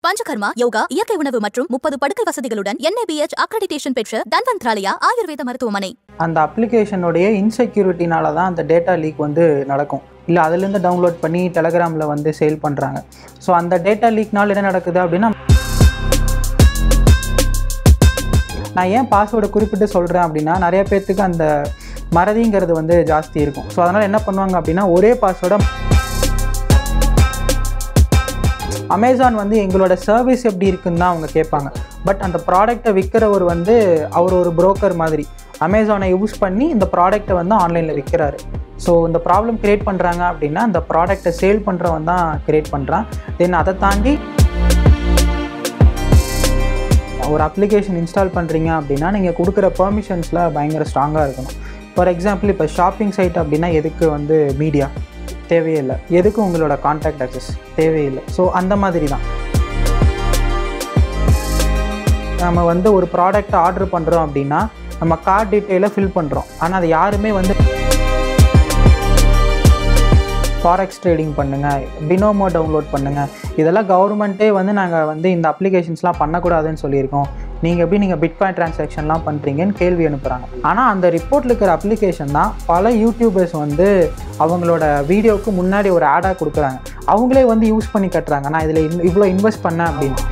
பஞ்சகர்மா யோகா இயற்கை உணவு மற்றும் முப்பது படுக்கை வசதிகளுடன் என்ஏபிஎச் அக்ரெடிடேஷன் பெற்ற தன்வந்த்ராலயா ஆயுர்வேத மருத்துவமனை அந்த அப்ளிகேஷனுடைய இன்செக்யூரிட்டினால தான் அந்த டேட்டா லீக் வந்து நடக்கும் இல்லை அதுலேருந்து டவுன்லோட் பண்ணி டெலகிராமில் வந்து சேல் பண்ணுறாங்க ஸோ அந்த டேட்டா லீக்னால் என்ன நடக்குது அப்படின்னா நான் ஏன் பாஸ்வேர்டை குறிப்பிட்டு சொல்கிறேன் அப்படின்னா நிறைய பேர்த்துக்கு அந்த மறதிங்கிறது வந்து ஜாஸ்தி இருக்கும் ஸோ அதனால் என்ன பண்ணுவாங்க அப்படின்னா ஒரே பாஸ்வேர்டை அமேசான் வந்து எங்களோட சர்வீஸ் எப்படி இருக்குன்னு தான் அவங்க கேட்பாங்க பட் அந்த ப்ராடக்ட்டை விற்கிறவர் வந்து அவர் ஒரு புரோக்கர் மாதிரி அமேசானை யூஸ் பண்ணி இந்த ப்ராடக்ட்டை வந்து ஆன்லைனில் விற்கிறாரு ஸோ இந்த ப்ராப்ளம் கிரியேட் பண்ணுறாங்க அப்படின்னா அந்த ப்ராடக்ட்டை சேல் பண்ணுறவன் தான் கிரியேட் பண்ணுறான் தென் அதை தாண்டி ஒரு அப்ளிகேஷன் இன்ஸ்டால் பண்ணுறீங்க அப்படின்னா நீங்கள் கொடுக்குற பெர்மிஷன்ஸில் பயங்கர ஸ்ட்ராங்காக இருக்கணும் ஃபார் எக்ஸாம்பிள் இப்போ ஷாப்பிங் சைட் அப்படின்னா எதுக்கு வந்து மீடியா தேவையே இல்லை எதுக்கு உங்களோட கான்டாக்ட் அக்சஸ் தேவையில்லை ஸோ அந்த மாதிரி தான் நம்ம வந்து ஒரு ப்ராடக்ட் ஆர்டர் பண்ணுறோம் அப்படின்னா நம்ம கார்ட் டீட்டெயிலை ஃபில் பண்ணுறோம் ஆனால் அது யாருமே வந்து ஃபாரெக்ஸ் ட்ரேடிங் பண்ணுங்கள் பினோமோ டவுன்லோட் பண்ணுங்கள் இதெல்லாம் கவர்மெண்ட்டே வந்து நாங்கள் வந்து இந்த அப்ளிகேஷன்ஸ்லாம் பண்ணக்கூடாதுன்னு சொல்லியிருக்கோம் நீங்கள் எப்படி நீங்கள் பிட்காயின் டிரான்சாக்ஷன்லாம் பண்ணுறீங்கன்னு கேள்வி அனுப்புகிறாங்க ஆனால் அந்த ரிப்போர்ட்டில் இருக்கிற அப்ளிகேஷன் தான் பல யூடியூபர்ஸ் வந்து அவங்களோட வீடியோவுக்கு முன்னாடி ஒரு ஆடாக கொடுக்குறாங்க அவங்களே வந்து யூஸ் பண்ணி கட்டுறாங்க நான் இதில் இவ்வளோ இன்வெஸ்ட் பண்ணேன் அப்படின்னு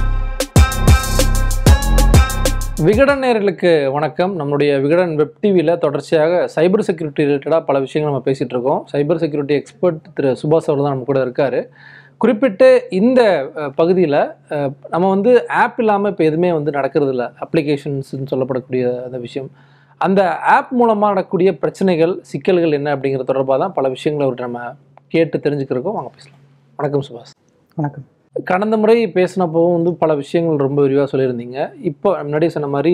விகடன் நேயர்களுக்கு வணக்கம் நம்மளுடைய விகடன் வெப் டிவியில் தொடர்ச்சியாக சைபர் செக்யூரிட்டி ரிலேட்டடாக பல விஷயங்கள் நம்ம பேசிகிட்டு இருக்கோம் சைபர் செக்யூரிட்டி எக்ஸ்பர்ட் திரு சுபாஷ் அவர் தான் நம்ம கூட இருக்கார் குறிப்பிட்டு இந்த பகுதியில் நம்ம வந்து ஆப் இல்லாமல் இப்போ எதுவுமே வந்து நடக்கிறது இல்லை அப்ளிகேஷன்ஸ்னு சொல்லப்படக்கூடிய அந்த விஷயம் அந்த ஆப் மூலமாக நடக்கக்கூடிய பிரச்சனைகள் சிக்கல்கள் என்ன அப்படிங்கிற தொடர்பாக தான் பல விஷயங்களை அவர்கிட்ட நம்ம கேட்டு தெரிஞ்சுக்கிறோம் வாங்க பேசலாம் வணக்கம் சுபாஷ் வணக்கம் கடந்த முறை பேசினப்போவும் வந்து பல விஷயங்கள் ரொம்ப விரிவாக சொல்லியிருந்தீங்க இப்போ முன்னாடி சொன்ன மாதிரி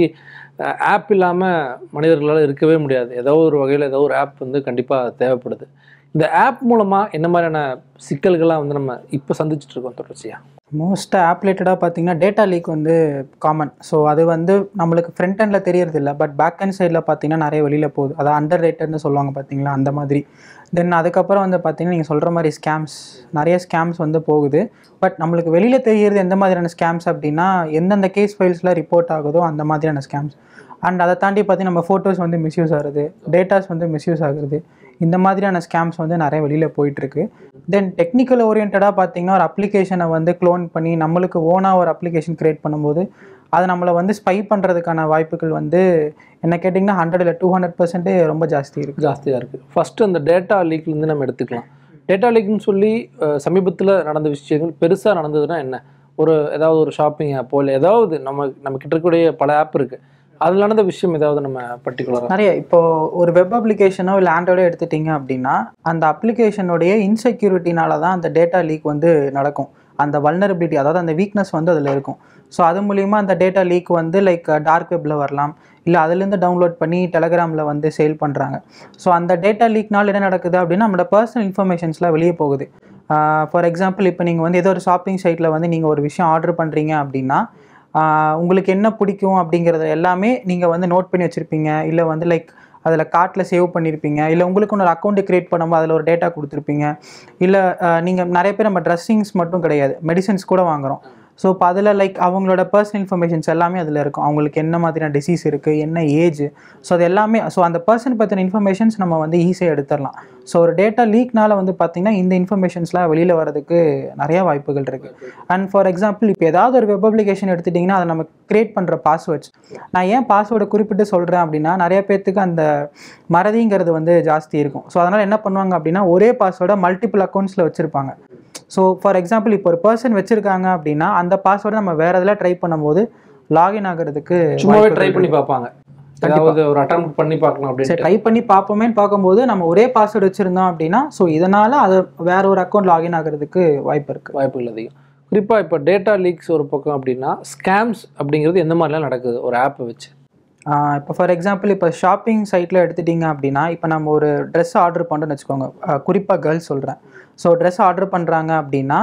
ஆப் இல்லாமல் மனிதர்களால் இருக்கவே முடியாது ஏதோ ஒரு வகையில் ஏதோ ஒரு ஆப் வந்து கண்டிப்பாக தேவைப்படுது இந்த ஆப் மூலமாக என்ன மாதிரியான சிக்கல்கள்லாம் வந்து நம்ம இப்போ சந்திச்சுட்டு இருக்கோம் தொடர்ச்சியாக மோஸ்ட்டாக ஆப் ரிலேட்டடாக பார்த்தீங்கன்னா டேட்டா லீக் வந்து காமன் ஸோ அது வந்து நம்மளுக்கு ஃப்ரண்ட் ஹேண்டில் தெரியறது இல்லை பட் பேக் ஹேண்ட் சைடில் பார்த்தீங்கன்னா நிறைய வெளியில் போகுது அது அண்டர் ரேட்டட்னு சொல்லுவாங்க பார்த்தீங்களா அந்த மாதிரி தென் அதுக்கப்புறம் வந்து பார்த்தீங்கன்னா நீங்கள் சொல்கிற மாதிரி ஸ்கேம்ஸ் நிறைய ஸ்கேம்ஸ் வந்து போகுது பட் நம்மளுக்கு வெளியில் தெரியறது எந்த மாதிரியான ஸ்கேம்ஸ் அப்படின்னா எந்தெந்த கேஸ் ஃபைல்ஸில் ரிப்போர்ட் ஆகுதோ அந்த மாதிரியான ஸ்கேம்ஸ் அண்ட் அதை தாண்டி பார்த்தீங்கன்னா நம்ம ஃபோட்டோஸ் வந்து மிஸ்யூஸ் ஆகுது டேட்டாஸ் வந்து மிஸ்யூஸ் ஆகுது இந்த மாதிரியான ஸ்கேம்ஸ் வந்து நிறைய வெளியில் போயிட்டுருக்கு தென் டெக்னிக்கல் ஓரியன்டாக பார்த்தீங்கன்னா ஒரு அப்ளிகேஷனை வந்து க்ளோன் பண்ணி நம்மளுக்கு ஓனாக ஒரு அப்ளிகேஷன் க்ரியேட் பண்ணும்போது அது நம்மளை வந்து ஸ்பை பண்ணுறதுக்கான வாய்ப்புகள் வந்து என்ன கேட்டிங்கன்னா ஹண்ட்ரட் இல்லை டூ ஹண்ட்ரட் பர்சன்டே ரொம்ப ஜாஸ்தி இருக்குது ஜாஸ்தியாக இருக்குது ஃபஸ்ட்டு அந்த டேட்டா லீக்லேருந்து நம்ம எடுத்துக்கலாம் டேட்டா லீக்னு சொல்லி சமீபத்தில் நடந்த விஷயங்கள் பெருசாக நடந்ததுன்னா என்ன ஒரு ஏதாவது ஒரு ஷாப்பிங் ஆப்போ இல்லை ஏதாவது நம்ம நம்ம கிட்ட இருக்கக்கூடிய பல ஆப் இருக்குது அதில் நடந்த விஷயம் ஏதாவது நம்ம பர்டிகுலராக நிறைய இப்போ ஒரு வெப் அப்ளிகேஷனோ இல்லை ஆண்ட்ராய்டோ எடுத்துட்டிங்க அப்படின்னா அந்த அப்ளிகேஷனுடைய இன்செக்யூரிட்டினால தான் அந்த டேட்டா லீக் வந்து நடக்கும் அந்த வல்னரபிலிட்டி அதாவது அந்த வீக்னஸ் வந்து அதில் இருக்கும் ஸோ அது மூலிமா அந்த டேட்டா லீக் வந்து லைக் டார்க் வெப்பில் வரலாம் இல்லை அதுலேருந்து டவுன்லோட் பண்ணி டெலகிராமில் வந்து சேல் பண்ணுறாங்க ஸோ அந்த டேட்டா லீக்னால் என்ன நடக்குது அப்படின்னா நம்மளோட பர்சனல் இன்ஃபர்மேஷன்ஸ்லாம் வெளியே போகுது ஃபார் எக்ஸாம்பிள் இப்போ நீங்கள் வந்து ஏதோ ஒரு ஷாப்பிங் சைட்டில் வந்து நீங்கள் ஒரு விஷயம் ஆர்டர் பண்ணுறீங்க அப்படின்னா உங்களுக்கு என்ன பிடிக்கும் அப்படிங்கிறத எல்லாமே நீங்கள் வந்து நோட் பண்ணி வச்சுருப்பீங்க இல்லை வந்து லைக் அதில் கார்ட்டில் சேவ் பண்ணியிருப்பீங்க இல்லை உங்களுக்கு ஒரு அக்கௌண்ட்டு க்ரியேட் பண்ணும்போது அதில் ஒரு டேட்டா கொடுத்துருப்பீங்க இல்லை நீங்கள் நிறைய பேர் நம்ம ட்ரெஸ்ஸிங்ஸ் மட்டும் கிடையாது மெடிசன்ஸ் கூட வாங்குகிறோம் ஸோ இப்போ அதில் லைக் அவங்களோட பர்சனல் இன்ஃபர்மேஷன்ஸ் எல்லாமே அதில் இருக்கும் அவங்களுக்கு என்ன மாதிரியான டிசீஸ் இருக்குது என்ன ஏஜ் ஸோ அது எல்லாமே ஸோ அந்த பர்சன் பற்றின இன்ஃபர்மேஷன்ஸ் நம்ம வந்து ஈஸியாக எடுத்துடலாம் ஸோ ஒரு டேட்டா லீக்னால வந்து பார்த்திங்கன்னா இந்த இன்ஃபர்மேஷன்ஸ்லாம் வெளியில் வரதுக்கு நிறையா வாய்ப்புகள் இருக்குது அண்ட் ஃபார் எக்ஸாம்பிள் இப்போ ஏதாவது ஒரு வெப் அப்ளிகேஷன் எடுத்துட்டிங்கன்னா அதை நம்ம க்ரியேட் பண்ணுற பாஸ்வேர்ட்ஸ் நான் ஏன் பாஸ்வேர்டை குறிப்பிட்டு சொல்கிறேன் அப்படின்னா நிறைய பேர்த்துக்கு அந்த மறதிங்கிறது வந்து ஜாஸ்தி இருக்கும் ஸோ அதனால் என்ன பண்ணுவாங்க அப்படின்னா ஒரே பாஸ்வேர்டை மல்டிபிள் அக்கௌண்ட்ஸில் வச்சுருப்பாங்க ஸோ ஃபார் எக்ஸாம்பிள் இப்போ ஒரு பர்சன் வச்சுருக்காங்க அப்படின்னா அந்த பாஸ்வேர்டை நம்ம வேறு இதில் ட்ரை பண்ணும்போது லாகின் ஆகிறதுக்கு சும்மாவே ட்ரை பண்ணி பார்ப்பாங்க அதாவது ஒரு அட்டம் பண்ணி பார்க்கலாம் சரி அப்படின்னு ட்ரை பண்ணி பார்ப்போமேன்னு பார்க்கும்போது நம்ம ஒரே பாஸ்வேர்டு வச்சுருந்தோம் அப்படின்னா ஸோ இதனால் அது வேற ஒரு அக்கௌண்ட் லாகின் ஆகிறதுக்கு வாய்ப்பு இருக்குது வாய்ப்புகள் அதிகம் குறிப்பாக இப்போ டேட்டா லீக்ஸ் ஒரு பக்கம் அப்படின்னா ஸ்கேம்ஸ் அப்படிங்கிறது எந்த மாதிரிலாம் நடக்குது ஒரு ஆப்பை வச்சு இப்போ ஃபார் எக்ஸாம்பிள் இப்போ ஷாப்பிங் சைட்டில் எடுத்துட்டிங்க அப்படின்னா இப்போ நம்ம ஒரு ட்ரெஸ் ஆர்டர் பண்ணுறோன்னு வச்சுக்கோங்க குறிப்பாக கேர்ள்ஸ் சொல்கிறேன் ஸோ ட்ரெஸ் ஆர்டர் பண்ணுறாங்க அப்படின்னா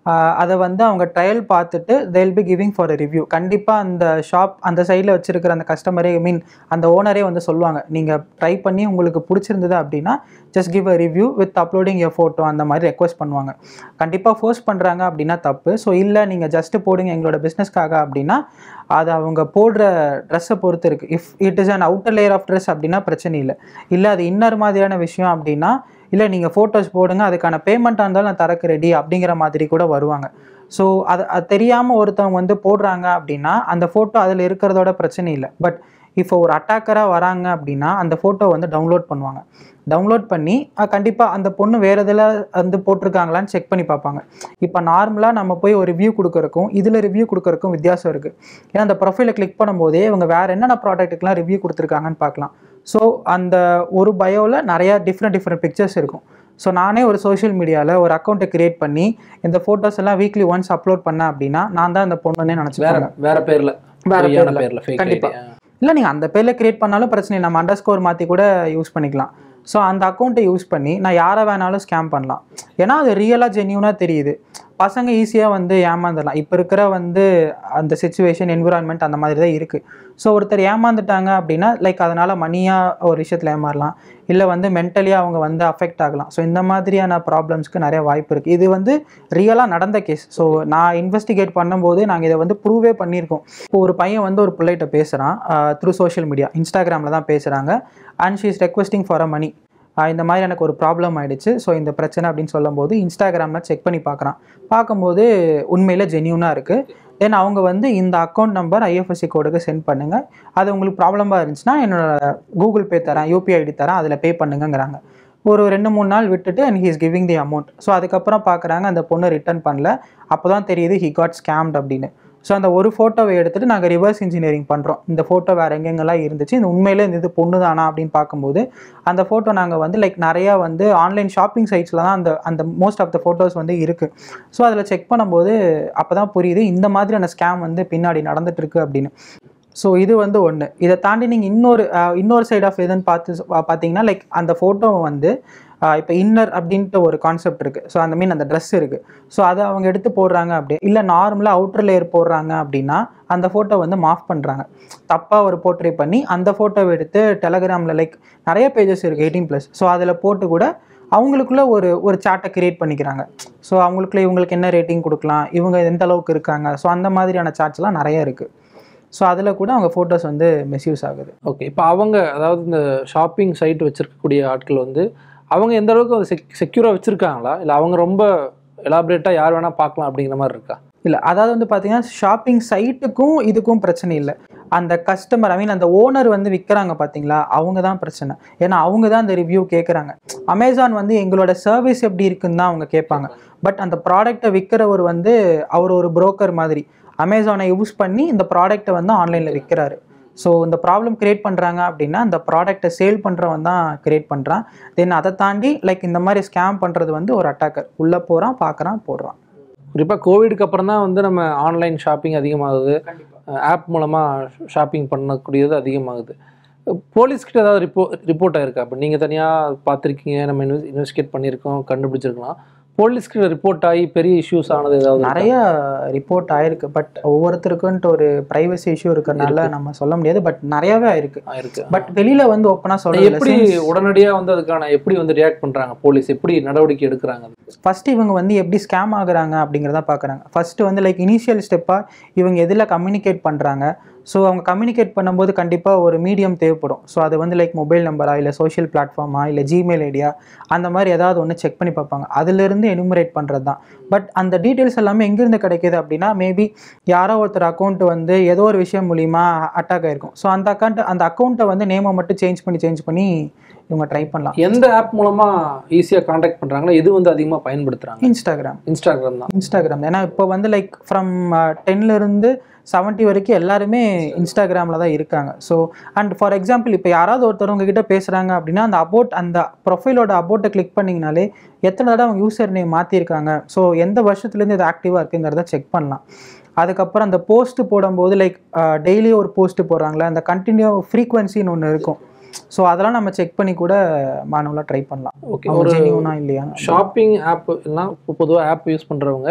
அதை வந்து அவங்க ட்ரையல் பார்த்துட்டு they'll be giving for a review கண்டிப்பாக அந்த ஷாப் அந்த சைடில் வச்சிருக்கிற அந்த கஸ்டமரே ஐ மீன் அந்த ஓனரே வந்து சொல்லுவாங்க நீங்கள் ட்ரை பண்ணி உங்களுக்கு பிடிச்சிருந்தது அப்படின்னா just give a review with uploading a photo அந்த மாதிரி ரெக்வஸ்ட் பண்ணுவாங்க கண்டிப்பாக ஃபோர்ஸ் பண்ணுறாங்க அப்படின்னா தப்பு ஸோ இல்லை நீங்கள் ஜஸ்ட்டு போடுங்க எங்களோட பிஸ்னஸ்க்காக அப்படின்னா அது அவங்க போடுற ட்ரெஸ்ஸை பொறுத்து இருக்குது if it is an outer layer of dress அப்படின்னா பிரச்சனை இல்லை இல்லை அது இன்னர் மாதிரியான விஷயம் அப்படின்னா இல்லை நீங்கள் ஃபோட்டோஸ் போடுங்க அதுக்கான பேமெண்ட்டாக இருந்தாலும் நான் தரக்கு ரெடி அப்படிங்கிற மாதிரி கூட வருவாங்க ஸோ அது அது தெரியாமல் ஒருத்தவங்க வந்து போடுறாங்க அப்படின்னா அந்த ஃபோட்டோ அதில் இருக்கிறதோட பிரச்சனை இல்லை பட் இப்போ ஒரு அட்டாக்கராக வராங்க அப்படின்னா அந்த ஃபோட்டோ வந்து டவுன்லோட் பண்ணுவாங்க டவுன்லோட் பண்ணி கண்டிப்பாக அந்த பொண்ணு வேறு இதில் வந்து போட்டிருக்காங்களான்னு செக் பண்ணி பார்ப்பாங்க இப்போ நார்மலாக நம்ம போய் ஒரு ரிவ்யூ கொடுக்கறக்கும் இதில் ரிவ்யூ கொடுக்கறக்கும் வித்தியாசம் இருக்குது ஏன்னா அந்த ப்ரொஃபைலை கிளிக் பண்ணும்போதே இவங்க வேறு என்னென்ன ப்ராடக்ட்டுக்கெலாம் ரிவ்யூ கொடுத்துருக்காங்கன்னு பார்க்கலாம் ஸோ அந்த ஒரு பயோவில் நிறையா டிஃப்ரெண்ட் டிஃப்ரெண்ட் பிக்சர்ஸ் இருக்கும் ஸோ நானே ஒரு சோஷியல் மீடியாவில் ஒரு அக்கௌண்ட்டை கிரியேட் பண்ணி இந்த ஃபோட்டோஸ் எல்லாம் வீக்லி ஒன்ஸ் அப்லோட் பண்ணேன் அப்படின்னா நான் தான் அந்த பொண்ணுன்னே வேற நினச்சிப்பேன் வேற பேர்ல வேற பொய்யான பேர்ல. பேர்ல fake கண்டிப்பா. ID. இல்லை நீங்கள் அந்த பேரில் கிரியேட் பண்ணாலும் பிரச்சனை இல்லை நம்ம அண்டர் ஸ்கோர் மாற்றி கூட யூஸ் பண்ணிக்கலாம் ஸோ அந்த அக்கௌண்ட்டை யூஸ் பண்ணி நான் யாரை வேணாலும் ஸ்கேம் பண்ணலாம் ஏன்னா அது ரியலாக ஜென்யூனாக தெரியுது பசங்க ஈஸியாக வந்து ஏமாந்துடலாம் இப்போ இருக்கிற வந்து அந்த சுச்சுவேஷன் என்விரான்மெண்ட் அந்த மாதிரி தான் இருக்குது ஸோ ஒருத்தர் ஏமாந்துட்டாங்க அப்படின்னா லைக் அதனால் மணியாக ஒரு விஷயத்தில் ஏமாறலாம் இல்லை வந்து மென்டலியாக அவங்க வந்து அஃபெக்ட் ஆகலாம் ஸோ இந்த மாதிரியான ப்ராப்ளம்ஸ்க்கு நிறைய வாய்ப்பு இருக்குது இது வந்து ரியலாக நடந்த கேஸ் ஸோ நான் இன்வெஸ்டிகேட் பண்ணும்போது நாங்கள் இதை வந்து ப்ரூவே பண்ணியிருக்கோம் இப்போ ஒரு பையன் வந்து ஒரு பிள்ளைகிட்ட பேசுகிறான் த்ரூ சோஷியல் மீடியா இன்ஸ்டாகிராமில் தான் பேசுகிறாங்க and she is requesting for a money இந்த மாதிரி எனக்கு ஒரு ப்ராப்ளம் ஆயிடுச்சு ஸோ இந்த பிரச்சனை அப்படின்னு சொல்லும்போது இன்ஸ்டாகிராமில் செக் பண்ணி பார்க்குறான் பார்க்கும்போது உண்மையில் ஜென்யூனாக இருக்குது தென் அவங்க வந்து இந்த அக்கௌண்ட் நம்பர் ஐஎஃப்எஸ்சி கோடுக்கு சென்ட் பண்ணுங்கள் அது உங்களுக்கு ப்ராப்ளமாக இருந்துச்சுன்னா என்னோட கூகுள் பே தரேன் யூபிஐ ஐடி தரேன் அதில் பே பண்ணுங்கங்கிறாங்க ஒரு ரெண்டு மூணு நாள் விட்டுட்டு and he is giving the amount so அதுக்கப்புறம் பார்க்குறாங்க அந்த பொண்ணு ரிட்டர்ன் பண்ணல அப்போ தான் தெரியுது ஹி காட் ஸ்கேம்ட் அப்படின்னு ஸோ அந்த ஒரு ஃபோட்டோவை எடுத்துகிட்டு நாங்கள் ரிவர்ஸ் இன்ஜினியரிங் பண்ணுறோம் இந்த ஃபோட்டோ வேறு எங்கெங்கெல்லாம் இருந்துச்சு இந்த உண்மையிலே இந்த இது பொண்ணு தானா அப்படின்னு பார்க்கும்போது அந்த ஃபோட்டோ நாங்கள் வந்து லைக் நிறையா வந்து ஆன்லைன் ஷாப்பிங் சைட்ஸில் தான் அந்த அந்த மோஸ்ட் ஆஃப் த ஃபோட்டோஸ் வந்து இருக்குது ஸோ அதில் செக் பண்ணும்போது அப்போ தான் புரியுது இந்த மாதிரியான ஸ்கேம் வந்து பின்னாடி நடந்துட்டு இருக்கு அப்படின்னு ஸோ இது வந்து ஒன்று இதை தாண்டி நீங்கள் இன்னொரு அஹ், இன்னொரு சைட் ஆஃப் எதுன்னு பார்த்து சொ- பார்த்தீங்கன்னா லைக் அந்த ஃபோட்டோ வந்து இப்போ இன்னர் அப்படின்ட்டு ஒரு கான்செப்ட் இருக்குது ஸோ அந்த மீன் அந்த ட்ரெஸ் இருக்குது ஸோ அதை அவங்க எடுத்து போடுறாங்க அப்படி இல்லை நார்மலாக அவுட்டர் லேயர் போடுறாங்க அப்படின்னா அந்த ஃபோட்டோ வந்து மாஃப் பண்ணுறாங்க தப்பாக ஒரு போர்ட்ரே பண்ணி அந்த ஃபோட்டோவை எடுத்து டெலகிராமில் லைக் நிறைய பேஜஸ் இருக்குது எயிட்டீன் ப்ளஸ் ஸோ அதில் போட்டு கூட அவங்களுக்குள்ள ஒரு ஒரு சார்ட்டை கிரியேட் பண்ணிக்கிறாங்க ஸோ அவங்களுக்குள்ள இவங்களுக்கு என்ன ரேட்டிங் கொடுக்கலாம் இவங்க எந்த அளவுக்கு இருக்காங்க ஸோ அந்த மாதிரியான சார்ட்ஸ்லாம் நிறைய இருக்குது ஸோ அதில் கூட அவங்க ஃபோட்டோஸ் வந்து மிஸ்யூஸ் ஆகுது ஓகே இப்போ அவங்க அதாவது இந்த ஷாப்பிங் சைட் வச்சிருக்கக்கூடிய ஆட்கள் வந்து அவங்க எந்த அளவுக்கு அதை செக் செக்யூராக வச்சுருக்காங்களா இல்லை அவங்க ரொம்ப எலாபரேட்டாக யார் வேணால் பார்க்கலாம் அப்படிங்கிற மாதிரி இருக்கா இல்லை அதாவது வந்து பார்த்தீங்கன்னா ஷாப்பிங் சைட்டுக்கும் இதுக்கும் பிரச்சனை இல்லை அந்த கஸ்டமர் ஐ மீன் அந்த ஓனர் வந்து விற்கிறாங்க பார்த்தீங்களா அவங்க தான் பிரச்சனை ஏன்னா அவங்க தான் அந்த ரிவ்யூ கேட்குறாங்க அமேசான் வந்து எங்களோட சர்வீஸ் எப்படி இருக்குன்னு தான் அவங்க கேட்பாங்க பட் அந்த ப்ராடக்ட்டை விற்கிறவர் வந்து அவர் ஒரு புரோக்கர் மாதிரி அமேசானை யூஸ் பண்ணி இந்த ப்ராடக்ட்டை வந்து ஆன்லைனில் விற்கிறாரு ஸோ இந்த ப்ராப்ளம் கிரியேட் பண்ணுறாங்க அப்படின்னா அந்த ப்ராடக்ட்டை சேல் பண்ணுறவன் தான் கிரியேட் பண்ணுறான் தென் அதை தாண்டி லைக் இந்த மாதிரி ஸ்கேம் பண்ணுறது வந்து ஒரு அட்டாக்கர் உள்ளே போகிறான் பார்க்குறான் போடுறான் குறிப்பாக கோவிடுக்கு அப்புறம் தான் வந்து நம்ம ஆன்லைன் ஷாப்பிங் அதிகமாகுது ஆப் மூலமாக ஷாப்பிங் பண்ணக்கூடியது அதிகமாகுது போலீஸ்கிட்ட ஏதாவது ரிப்போ ரிப்போர்ட் ஆயிருக்கா இப்போ நீங்கள் தனியாக பார்த்துருக்கீங்க நம்ம இன்வெஸ் இன்வெஸ்டிகேட் பண்ணியிருக்கோம் கண்டுபிடிச்சிருக்கலாம் போலீஸ்கிட்ட ரிப்போர்ட் ஆகி பெரிய இஷ்யூஸ் ஆனது ஏதாவது இருக்கா? நிறைய ரிப்போர்ட் ஆயிருக்கு பட் ஒவ்வொருத்தருக்குன்ட்டு ஒரு ப்ரைவசி இஷ்யூ இருக்கிறனால நம்ம சொல்ல முடியாது பட் நிறையவே ஆயிருக்கு ஆயிருக்கு பட் வெளியில வந்து ஓப்பனாக சொல்ல எப்படி உடனடியாக வந்து அதுக்கான எப்படி வந்து ரியாக்ட் பண்ணுறாங்க போலீஸ் எப்படி நடவடிக்கை எடுக்கிறாங்க ஃபர்ஸ்ட் இவங்க வந்து எப்படி ஸ்கேம் ஆகுறாங்க அப்படிங்கிறத பார்க்குறாங்க ஃபர்ஸ்ட் வந்து லைக் இனிஷியல் ஸ்டெப்பாக இவங்க எதில் கம்யூனிகேட் பண்ணுறாங்க ஸோ அவங்க கம்யூனிகேட் பண்ணும்போது கண்டிப்பாக ஒரு மீடியம் தேவைப்படும் ஸோ அது வந்து லைக் மொபைல் நம்பரா இல்லை சோஷியல் பிளாட்ஃபார்மா இல்லை ஜிமெயில் ஐடியா அந்த மாதிரி ஏதாவது ஒன்று செக் பண்ணி பார்ப்பாங்க அதுலேருந்து எனுமரேட் பண்ணுறது தான் பட் அந்த டீட்டெயில்ஸ் எல்லாமே எங்கேருந்து கிடைக்குது அப்படின்னா மேபி யாரோ ஒருத்தர் அக்கௌண்ட் வந்து ஏதோ ஒரு விஷயம் மூலிமா அட்டாக் ஆயிருக்கும் ஸோ அந்த அக்கௌண்ட் அந்த அக்கௌண்ட்டை வந்து நேமை மட்டும் சேஞ்ச் பண்ணி சேஞ்ச் பண்ணி இவங்க ட்ரை பண்ணலாம் எந்த ஆப் மூலமாக ஈஸியாக காண்டாக்ட் பண்ணுறாங்களோ எது வந்து அதிகமாக பயன்படுத்துகிறாங்க இன்ஸ்டாகிராம் இன்ஸ்டாகிராம் தான் இன்ஸ்டாகிராம் ஏன்னா இப்போ வந்து லைக் ஃப்ரம் டென்லேருந்து செவன்ட்டி வரைக்கும் எல்லாருமே இன்ஸ்டாகிராமில் தான் இருக்காங்க ஸோ அண்ட் ஃபார் எக்ஸாம்பிள் இப்போ யாராவது ஒருத்தர் உங்ககிட்ட பேசுகிறாங்க அப்படின்னா அந்த அபோட் அந்த ப்ரொஃபைலோட அபோட்டை கிளிக் பண்ணிங்கனாலே எத்தனை தடவை அவங்க யூசர் நேம் மாற்றிருக்காங்க ஸோ எந்த வருஷத்துலேருந்து இது ஆக்டிவாக இருக்குங்கிறத செக் பண்ணலாம் அதுக்கப்புறம் அந்த போஸ்ட் போடும்போது லைக் டெய்லி ஒரு போஸ்ட் போடுறாங்களே அந்த கண்டினியூ ஃப்ரீக்வன்சின்னு ஒன்று இருக்கும் ஸோ அதெல்லாம் நம்ம செக் பண்ணி கூட மானுவலாக ட்ரை பண்ணலாம் ஓகே அவங்க ஒரு ஜெனியூனா இல்லையா ஷாப்பிங் ஆப் எல்லாம் பொதுவாக ஆப் யூஸ் பண்ணுறவங்க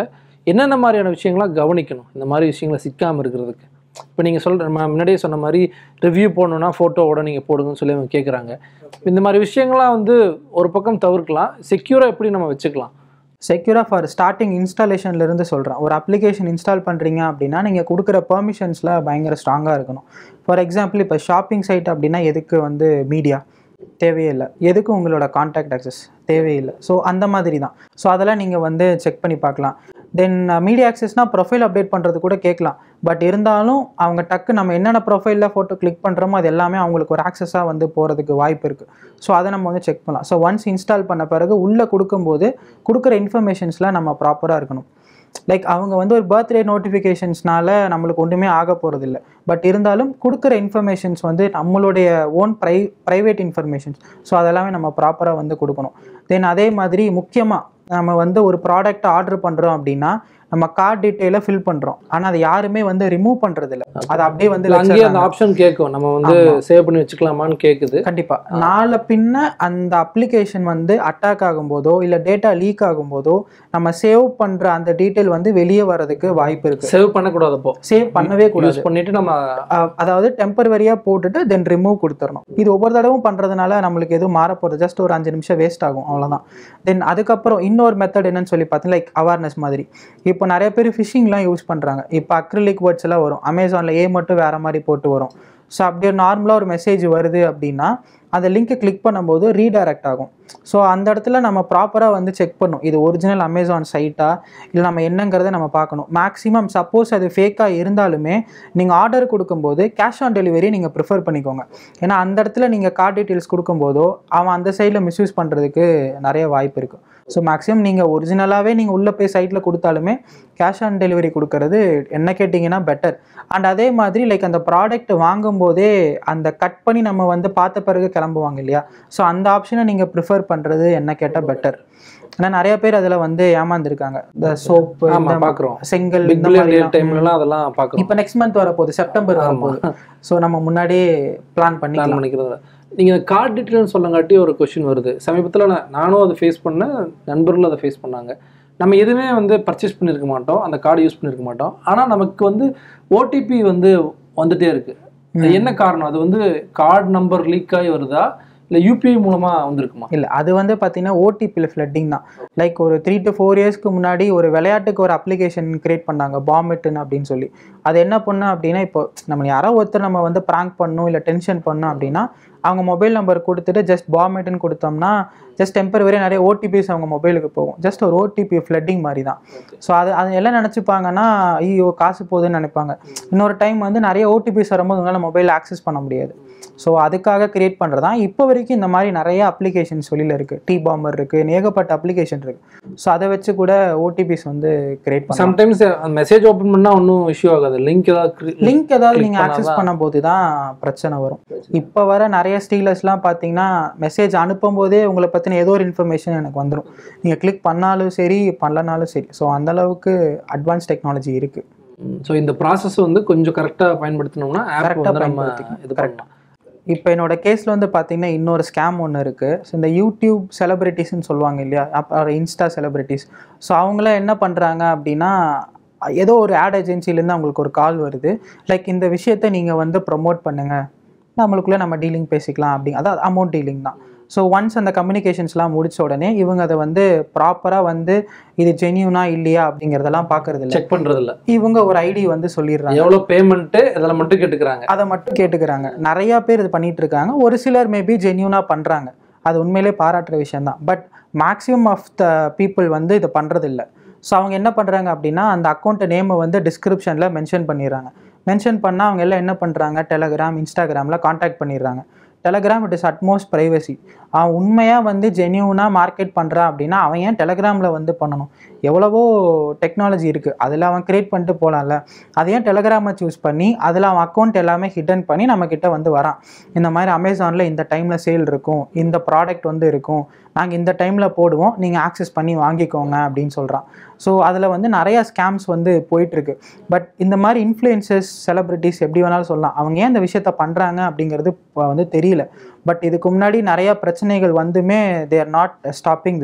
என்னென்ன மாதிரியான விஷயங்கள்லாம் கவனிக்கணும் இந்த மாதிரி விஷயங்களை சிக்காமல் இருக்கிறதுக்கு இப்போ நீங்கள் சொல்கிற முன்னாடியே சொன்ன மாதிரி ரிவ்யூ போடணுன்னா ஃபோட்டோவோட நீங்கள் போடுங்கன்னு சொல்லி அவங்க கேட்குறாங்க இந்த மாதிரி விஷயங்கள்லாம் வந்து ஒரு பக்கம் தவிர்க்கலாம் செக்யூராக எப்படி நம்ம வச்சுக்கலாம் செக்யூராக ஃபார் ஸ்டார்டிங் இன்ஸ்டாலேஷன்லேருந்து சொல்கிறேன் ஒரு அப்ளிகேஷன் இன்ஸ்டால் பண்ணுறீங்க அப்படின்னா நீங்கள் கொடுக்குற பெர்மிஷன்ஸில் பயங்கர ஸ்ட்ராங்காக இருக்கணும் ஃபார் எக்ஸாம்பிள் இப்போ ஷாப்பிங் சைட் அப்படின்னா எதுக்கு வந்து மீடியா தேவையே இல்லை எதுக்கு உங்களோட காண்டாக்ட் அக்சஸ் தேவையில்லை ஸோ அந்த மாதிரி தான் ஸோ அதெல்லாம் நீங்கள் வந்து செக் பண்ணி பார்க்கலாம் தென் மீடியா ஆக்சஸ்னால் ப்ரொஃபைல் அப்டேட் பண்ணுறது கூட கேட்கலாம் பட் இருந்தாலும் அவங்க டக்கு நம்ம என்னென்ன ப்ரொஃபைலில் ஃபோட்டோ கிளிக் பண்ணுறோமோ அது எல்லாமே அவங்களுக்கு ஒரு ஆக்சஸாக வந்து போகிறதுக்கு வாய்ப்பு இருக்குது ஸோ அதை நம்ம வந்து செக் பண்ணலாம் ஸோ ஒன்ஸ் இன்ஸ்டால் பண்ண பிறகு உள்ளே கொடுக்கும்போது கொடுக்குற இன்ஃபர்மேஷன்ஸ்லாம் நம்ம ப்ராப்பராக இருக்கணும் லைக் அவங்க வந்து ஒரு பர்த்டே நோட்டிஃபிகேஷன்ஸ்னால நம்மளுக்கு ஒன்றுமே ஆக போகிறதில்ல பட் இருந்தாலும் கொடுக்குற இன்ஃபர்மேஷன்ஸ் வந்து நம்மளுடைய ஓன் ப்ரை ப்ரைவேட் இன்ஃபர்மேஷன்ஸ் ஸோ அதெல்லாமே நம்ம ப்ராப்பராக வந்து கொடுக்கணும் தென் அதே மாதிரி முக்கியமாக நம்ம வந்து ஒரு ப்ராடக்ட் ஆர்டர் பண்ணுறோம் அப்படின்னா நம்ம கார்டு டீட்டெயிலை ஃபில் பண்ணுறோம் ஆனால் அதை யாருமே வந்து ரிமூவ் பண்ணுறதில்ல அதை அப்படியே வந்து இல்ல, அங்கேயே அந்த வச்சிடுறாங்க. ஆப்ஷன் கேட்கும் நம்ம வந்து சேவ் பண்ணி வச்சுக்கலாமான்னு கேட்குது கண்டிப்பா நாளை பின்ன அந்த அப்ளிகேஷன் வந்து அட்டாக் ஆகும்போதோ இல்ல டேட்டா லீக் ஆகும்போதோ நம்ம சேவ் பண்ற அந்த டீட்டெயில் வந்து வெளியே வர்றதுக்கு வாய்ப்பு இருக்கு சேவ் பண்ணக்கூடாது அப்போ சேவ் பண்ணவே கூடாது யூஸ் பண்ணிட்டு நம்ம அஹ் அதாவது டெம்பரவரியா போட்டுட்டு தென் ரிமூவ் கொடுத்துடணும் இது ஒவ்வொரு தடவும் பண்றதுனால நம்மளுக்கு எதுவும் மாற போகிறது ஜஸ்ட் ஒரு அஞ்சு நிமிஷம் வேஸ்ட் ஆகும் அவ்வளவுதான் தென் அதுக்கப்புறம் இன்னொரு மெத்தட் என்னன்னு சொல்லி பார்த்தீங்கன்னா லைக் அவேர்னஸ் மாதிரி இப்போ நிறைய பேர் ஃபிஷிங்லாம் யூஸ் பண்றாங்க இப்போ அக்ரிலிக் வேர்ட்ஸ் எல்லாம் வரும் அமேசான்ல ஏ மட்டும் வேற மாதிரி போட்டு வரும் ஸோ அப்படியே நார்மலாக ஒரு மெசேஜ் வருது அப்படின்னா அந்த லிங்க்கை கிளிக் பண்ணும்போது ரீடைரக்ட் ஆகும் ஸோ அந்த இடத்துல நம்ம ப்ராப்பராக வந்து செக் பண்ணும் இது ஒரிஜினல் அமேசான் சைட்டா இல்லை நம்ம என்னங்கிறத நம்ம பார்க்கணும் மேக்ஸிமம் சப்போஸ் அது ஃபேக்காக இருந்தாலுமே நீங்கள் ஆர்டர் கொடுக்கும்போது கேஷ் ஆன் டெலிவரி நீங்கள் ப்ரிஃபர் பண்ணிக்கோங்க ஏன்னா அந்த இடத்துல நீங்கள் கார்டு டீட்டெயில்ஸ் கொடுக்கும்போதோ அவன் அந்த சைடில் மிஸ்யூஸ் பண்ணுறதுக்கு நிறைய வாய்ப்பு இருக்குது ஸோ மேக்ஸிமம் நீங்கள் ஒரிஜினலாகவே நீங்கள் உள்ளே போய் சைட்டில் கொடுத்தாலுமே கேஷ் ஆன் டெலிவரி கொடுக்கறது என்ன கேட்டிங்கன்னா பெட்டர் அண்ட் அதே மாதிரி லைக் அந்த ப்ராடக்ட் வாங்கும்போதே அந்த கட் பண்ணி நம்ம வந்து பார்த்த பிறகு கிளம்புவாங்க இல்லையா ஸோ அந்த ஆப்ஷனை நீங்கள் ப்ரிஃபர் பண்ணுறது என்ன கேட்டால் பெட்டர் ஏன்னா நிறைய பேர் அதில் வந்து ஏமாந்துருக்காங்க இந்த சோப்பு ஆமா பாக்குறோம் செங்கல் பிக் இந்த பில்லியன் மாதிரிலாம். டைம்லலாம் அதெல்லாம் பார்க்குறோம் இப்போ நெக்ஸ்ட் மந்த் வரப்போகுது செப்டம்பர் வரப்போகுது ஸோ நம்ம முன்னாடியே பிளான் பிளான் பண்ணிக்கலாம் பண்ணிக்கிறது நீங்கள் கார்டு டீட்டெயில்னு சொல்லங்காட்டி ஒரு கொஷின் வருது சமீபத்தில் நான் நானும் அதை ஃபேஸ் பண்ணேன் நண்பர்களும் அதை ஃபேஸ் பண்ணாங்க நம்ம எதுவுமே வந்து பர்ச்சேஸ் பண்ணியிருக்க மாட்டோம் அந்த கார்டு யூஸ் பண்ணியிருக்க மாட்டோம் ஆனால் நமக்கு வந்து ஓடிபி வந்து வந்துட்டே இருக்கு அது என்ன காரணம் அது வந்து கார்டு நம்பர் லீக் ஆகி வருதா இல்லை யூபிஐ மூலமாக வந்திருக்குமா இல்லை அது வந்து பார்த்தீங்கன்னா ஓடிபியில் ஃப்ளட்டிங் தான் லைக் ஒரு த்ரீ டு ஃபோர் இயர்ஸ்க்கு முன்னாடி ஒரு விளையாட்டுக்கு ஒரு அப்ளிகேஷன் கிரியேட் பண்ணாங்க பாமெட்டுன்னு அப்படின்னு சொல்லி அது என்ன பண்ணோம் அப்படின்னா இப்போ நம்ம யாரோ ஒருத்தர் நம்ம வந்து ப்ராங்க் பண்ணணும் இல்லை டென்ஷன் பண்ணோம் அப்படின்னா அவங்க மொபைல் நம்பர் கொடுத்துட்டு ஜஸ்ட் பாமெட்டுன்னு கொடுத்தோம்னா ஜஸ்ட் டெம்பரவரி நிறைய ஓடிபிஸ் அவங்க மொபைலுக்கு போகும் ஜஸ்ட் ஒரு ஓடிபி ஃப்ளட்டிங் மாதிரி தான் ஸோ அது அது எல்லாம் நினச்சிப்பாங்கன்னா ஐயோ காசு போகுதுன்னு நினைப்பாங்க இன்னொரு டைம் வந்து நிறைய ஓடிபிஸ் வரும்போது உங்களால் மொபைல் ஆக்சஸ் பண்ண முடியாது ஸோ அதுக்காக கிரியேட் பண்ணுறது தான் இப்போ வரைக்கும் இந்த மாதிரி நிறைய அப்ளிகேஷன்ஸ் வெளியில் இருக்குது டி பாம்பர் இருக்குது ஏகப்பட்ட அப்ளிகேஷன் இருக்குது ஸோ அதை வச்சு கூட ஓடிபிஸ் வந்து கிரியேட் பண்ணலாம் சம்டைம்ஸ் அந்த மெசேஜ் ஓப்பன் பண்ணால் ஒன்றும் இஷ்யூ ஆகாது லிங்க் ஏதாவது லிங்க் ஏதாவது click நீங்கள் ஆக்சஸ் பண்ணாதான். பண்ணும்போது தான் பிரச்சனை வரும் இப்போ வர நிறைய ஸ்டீலர்ஸ்லாம் பார்த்தீங்கன்னா மெசேஜ் அனுப்பும்போதே உங்களை பற்றின ஏதோ ஒரு இன்ஃபர்மேஷன் எனக்கு வந்துடும் நீங்கள் கிளிக் பண்ணாலும் சரி பண்ணலனாலும் சரி ஸோ அளவுக்கு அட்வான்ஸ் டெக்னாலஜி இருக்குது ஸோ இந்த ப்ராசஸ் வந்து கொஞ்சம் கரெக்டாக பயன்படுத்தினோம்னா ஆப் Correct ஆ வந்து நம்ம பயன்படுத்திக்கணும். இது Correct. பண்ணலாம் இப்போ என்னோட கேஸில் வந்து பார்த்தீங்கன்னா இன்னொரு ஸ்கேம் ஒன்று இருக்குது ஸோ இந்த யூடியூப் செலிபிரிட்டிஸ்னு சொல்லுவாங்க இல்லையா அப்புறம் இன்ஸ்டா செலிபிரிட்டிஸ் ஸோ அவங்களாம் என்ன பண்ணுறாங்க அப்படின்னா ஏதோ ஒரு ஆட் ஏஜென்சிலேருந்து அவங்களுக்கு ஒரு கால் வருது லைக் இந்த விஷயத்தை நீங்கள் வந்து ப்ரொமோட் பண்ணுங்கள் நம்மளுக்குள்ளே நம்ம டீலிங் பேசிக்கலாம் அப்படி அதான் அமௌண்ட் டீலிங் தான் ஸோ ஒன்ஸ் அந்த கம்யூனிகேஷன்ஸ்லாம் முடிச்ச உடனே இவங்க அதை வந்து ப்ராப்பராக வந்து இது ஜென்யூனா இல்லையா அப்படிங்கிறதெல்லாம் பார்க்கறது இல்லை செக் பண்ணுறது இல்லை இவங்க ஒரு ஐடி வந்து சொல்லிடுறாங்க எவ்வளோ பேமெண்ட்டு இதெல்லாம் மட்டும் கேட்டுக்கிறாங்க அதை மட்டும் கேட்டுக்கிறாங்க நிறையா பேர் இது பண்ணிட்டு இருக்காங்க ஒரு சிலர் மேபி ஜென்யூனாக பண்ணுறாங்க அது உண்மையிலே பாராட்டுற விஷயம்தான் but maximum of the people வந்து இதை பண்ணுறது இல்லை ஸோ அவங்க என்ன பண்ணுறாங்க அப்படின்னா அந்த அக்கௌண்ட் நேமை வந்து டிஸ்கிரிப்ஷனில் மென்ஷன் பண்ணிடுறாங்க மென்ஷன் பண்ணால் அவங்க எல்லாம் என்ன பண்ணுறாங்க டெலகிராம் இன்ஸ்டாகிராமில் காண்டாக்ட் பண்ணிடுறாங்க Telegram it is utmost privacy அவன் உண்மையாக வந்து ஜென்யூனாக மார்க்கெட் பண்ணுறான் அப்படின்னா அவன் ஏன் டெலகிராமில் வந்து பண்ணணும் எவ்வளவோ டெக்னாலஜி இருக்குது அதில் அவன் கிரியேட் பண்ணிட்டு போகலாம்ல அதை ஏன் டெலகிராமை சூஸ் பண்ணி அதில் அவன் அக்கௌண்ட் எல்லாமே ஹிடன் பண்ணி நம்மக்கிட்ட வந்து வரான் இந்த மாதிரி அமேசானில் இந்த டைமில் சேல் இருக்கும் இந்த ப்ராடக்ட் வந்து இருக்கும் நாங்கள் இந்த டைமில் போடுவோம் நீங்கள் ஆக்சஸ் பண்ணி வாங்கிக்கோங்க அப்படின்னு சொல்கிறான் ஸோ அதில் வந்து நிறையா ஸ்கேம்ஸ் வந்து போயிட்டுருக்கு பட் இந்த மாதிரி இன்ஃப்ளூயன்சஸ் செலிப்ரிட்டிஸ் எப்படி வேணாலும் சொல்லலாம் அவங்க ஏன் இந்த விஷயத்த பண்ணுறாங்க அப்படிங்கிறது இப்போ வந்து தெரியல பட் இதுக்கு முன்னாடி நிறையா பிரச்சனைகள் வந்துமே they are not stopping this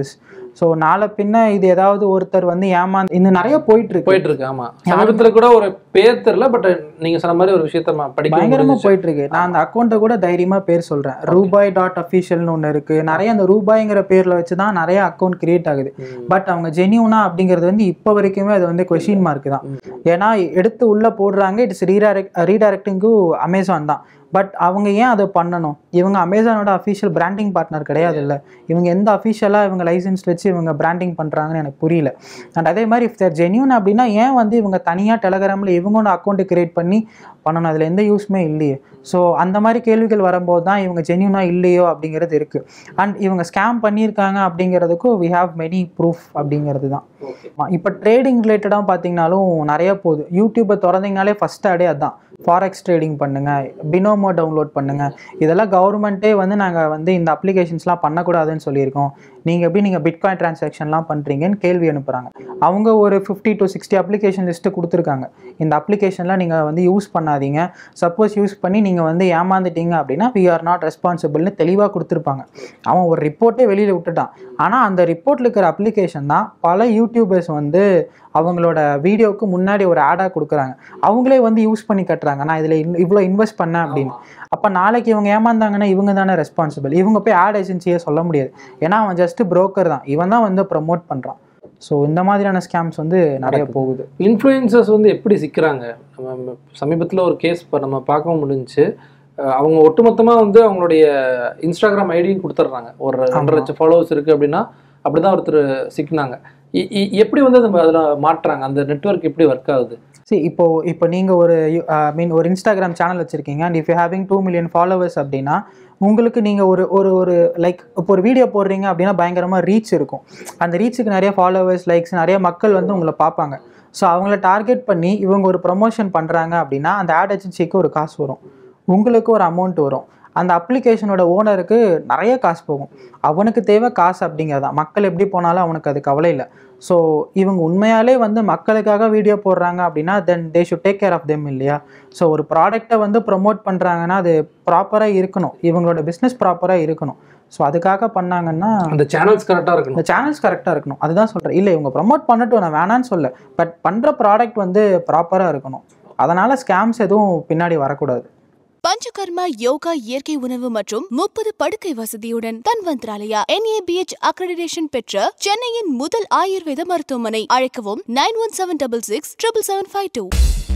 so நாளை பின்ன இது ஏதாவது ஒருத்தர் வந்து ஏமாந்து இன்னும் நிறைய போயிட்டு இருக்கு போயிட்டு இருக்கு ஆமா சமீபத்துல கூட ஒரு பேர் தெரியல பட் நீங்க சொன்ன மாதிரி ஒரு விஷயத்த ம- படிக்க பயங்கரமா முடிஞ்சுச்சு. போயிட்டு இருக்கு நான் அந்த அக்கௌண்ட்டை கூட தைரியமா பேர் சொல்றேன் ரூபாய் டாட் அஃபிஷியல்னு ஒன்று இருக்கு நிறைய அந்த ரூபாய்ங்கிற பேர்ல வச்சு தான் நிறைய அக்கௌண்ட் கிரியேட் ஆகுது ம். பட் அவங்க ஜெனியூனா அப்படிங்கிறது வந்து இப்போ வரைக்குமே அது வந்து கொஷின் மார்க் தான் ஏன்னா எடுத்து உள்ள போடுறாங்க it's redirect redirecting to Amazon தான் பட் அவங்க ஏன் அதை பண்ணணும் இவங்க அமேசானோட அஃபிஷியல் பிராண்டிங் பார்ட்னர் கிடையாது இல்லை இவங்க எந்த அஃபிஷியலாக இவங்க லைசன்ஸ் வச்சு இவங்க பிராண்டிங் பண்ணுறாங்கன்னு எனக்கு புரியல அண்ட் அதே மாதிரி இஃப் தேர் ஜென்யூன் அப்படின்னா ஏன் வந்து இவங்க தனியாக டெலகிராமில் இவங்களோட அக்கௌண்ட்டு கிரியேட் பண்ணி பண்ணணும் அதில் எந்த யூஸ்மே இல்லையே ஸோ அந்த மாதிரி கேள்விகள் வரும்போது தான் இவங்க ஜென்யூனாக இல்லையோ அப்படிங்கிறது இருக்குது அண்ட் இவங்க ஸ்கேம் பண்ணியிருக்காங்க அப்படிங்கிறதுக்கும் வி ஹாவ் மெனி ப்ரூஃப் அப்படிங்கிறது தான் இப்போ ட்ரேடிங் ரிலேட்டடாக பார்த்தீங்கனாலும் நிறைய போகுது யூடியூப்பை திறந்தீங்கனாலே ஃபஸ்ட் அடே அதான் ஃபாரெக்ஸ் ட்ரேடிங் பண்ணுங்கள் பினோமோ டவுன்லோட் பண்ணுங்கள் இதெல்லாம் கவர்மெண்ட்டே வந்து நாங்கள் வந்து இந்த அப்ளிகேஷன்ஸ்லாம் பண்ணக்கூடாதுன்னு சொல்லியிருக்கோம் நீங்கள் எப்படி நீங்கள் பிட்காயின் டிரான்சாக்ஷன்லாம் பண்ணுறீங்கன்னு கேள்வி அனுப்புகிறாங்க அவங்க ஒரு fifty to sixty application list கொடுத்துருக்காங்க இந்த அப்ளிகேஷன்லாம் நீங்கள் வந்து யூஸ் பண்ணாதீங்க சப்போஸ் யூஸ் பண்ணி நீங்கள் வந்து ஏமாந்துட்டீங்க அப்படின்னா வி ஆர் நாட் ரெஸ்பான்சிபிள்னு தெளிவாக கொடுத்துருப்பாங்க அவன் ஒரு ரிப்போர்ட்டே வெளியில் விட்டுட்டான் ஆனால் அந்த ரிப்போர்ட்டில் இருக்கிற அப்ளிகேஷன் தான் பல யூடியூபர்ஸ் வந்து அவங்களோட வீடியோவுக்கு முன்னாடி ஒரு ஆடாக கொடுக்குறாங்க அவங்களே வந்து யூஸ் பண்ணி கட்டுறாங்க நான் இதில் இவ்வளோ இன்வெஸ்ட் பண்ணேன் அப்படின்னு அப்போ நாளைக்கு இவங்க ஏமாந்தாங்கன்னா இவங்க தானே ரெஸ்பான்சிபிள் இவங்க போய் ஆட் ஏஜென்சியே சொல்ல முடியாது ஏன்னா அவன் ஜஸ்ட் புரோக்கர் தான் இவன் தான் வந்து ப்ரமோட் பண்ணுறான் ஸோ இந்த மாதிரியான ஸ்கேம்ஸ் வந்து நிறைய போகுது இன்ஃப்ளூயன்சர்ஸ் வந்து எப்படி சிக்கிறாங்க நம்ம சமீபத்தில் ஒரு கேஸ் இப்போ நம்ம பார்க்க முடிஞ்சுச்சு அஹ் அவங்க ஒட்டுமொத்தமாக வந்து அவங்களுடைய இன்ஸ்டாகிராம் ஐடியும் கொடுத்துட்றாங்க ஒரு ரெண்டரை லட்சம் ஃபாலோவர்ஸ் இருக்குது அப்படின்னா அப்படிதான் ஒருத்தர் சிக்கினாங்க இ- இ- எப்படி வந்து நம்ம அதில் மாட்டுறாங்க அந்த நெட்வொர்க் எப்படி ஒர்க் ஆகுது சரி இப்போ இப்போ நீங்கள் ஒரு மீன் ஒரு இன்ஸ்டாகிராம் சேனல் வச்சுருக்கீங்க and if you having two million followers அப்படின்னா உங்களுக்கு நீங்கள் ஒரு ஒரு ஒரு லைக் இப்போ ஒரு வீடியோ போடுறீங்க அப்படின்னா பயங்கரமாக ரீச் இருக்கும் அந்த ரீச்சுக்கு நிறைய ஃபாலோவர்ஸ் லைக்ஸ் நிறைய மக்கள் வந்து உங்களை பார்ப்பாங்க ஸோ அவங்கள டார்கெட் பண்ணி இவங்க ஒரு ப்ரமோஷன் பண்ணுறாங்க அப்படின்னா அந்த ஆட் ஏஜென்சிக்கு ஒரு காசு வரும் உங்களுக்கு ஒரு அமௌண்ட் வரும் அந்த அப்ளிகேஷனோட ஓனருக்கு நிறைய காசு போகும் அவனுக்கு தேவை காசு அப்படிங்கிறது தான் மக்கள் எப்படி போனாலும் அவனுக்கு அது கவலை இல்லை ஸோ இவங்க உண்மையாலே வந்து மக்களுக்காக வீடியோ போடுறாங்க அப்படின்னா then they should take care of them இல்லையா ஸோ ஒரு ப்ராடக்ட்டை வந்து ப்ரொமோட் பண்ணுறாங்கன்னா அது ப்ராப்பராக இருக்கணும் இவங்களோட பிஸ்னஸ் ப்ராப்பராக இருக்கணும் ஸோ அதுக்காக பண்ணாங்கன்னா அந்த சேனல்ஸ் கரெக்டாக இருக்கணும் இந்த சேனல்ஸ் கரெக்டாக இருக்கணும் அதுதான் சொல்கிறேன் இல்லை இவங்க ப்ரமோட் பண்ணட்டும் நான் வேணான்னு சொல்ல பட் பண்ணுற ப்ராடக்ட் வந்து ப்ராப்பராக இருக்கணும் அதனால் ஸ்கேம்ஸ் எதுவும் பின்னாடி வரக்கூடாது பஞ்சகர்மா யோகா இயற்கை உணவு மற்றும் முப்பது படுக்கை வசதியுடன் தன்வந்த்ராலயா என்ஏபிஎச் அக்ரெடிடேஷன் பெற்ற சென்னையின் முதல் ஆயுர்வேத மருத்துவமனை அழைக்கவும் nine one seven double six triple seven five two